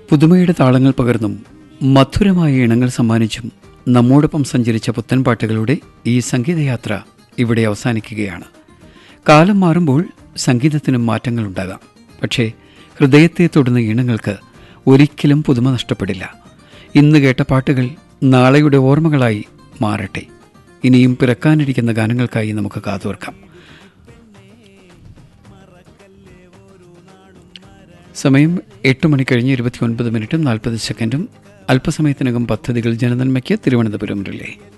പുതുമയുടെ താളങ്ങൾ പകർന്നും മധുരമായ ഇണങ്ങൾ സമ്മാനിച്ചും നമ്മോടൊപ്പം സഞ്ചരിച്ച പുത്തൻ പാട്ടുകളുടെ ഈ സംഗീതയാത്ര ഇവിടെ അവസാനിക്കുകയാണ് കാലം മാറുമ്പോൾ സംഗീതത്തിനും മാറ്റങ്ങളുണ്ടാകാം പക്ഷേ ഹൃദയത്തെ തൊടുന്ന ഈണങ്ങൾക്ക് ഒരിക്കലും പുതുമ നഷ്ടപ്പെടില്ല ഇന്ന് കേട്ട പാട്ടുകൾ നാളെയുടെ ഓർമ്മകളായി മാറട്ടെ ഇനിയും പിറക്കാനിരിക്കുന്ന ഗാനങ്ങൾക്കായി നമുക്ക് കാതോർക്കാം സമയം എട്ട് മണി കഴിഞ്ഞ് ഇരുപത്തി ഒൻപത് മിനിറ്റും നാൽപ്പത് സെക്കൻഡും അല്പസമയത്തിനകം പദ്ധതികൾ ജനനന്മയ്ക്ക് തിരുവനന്തപുരം റിലേ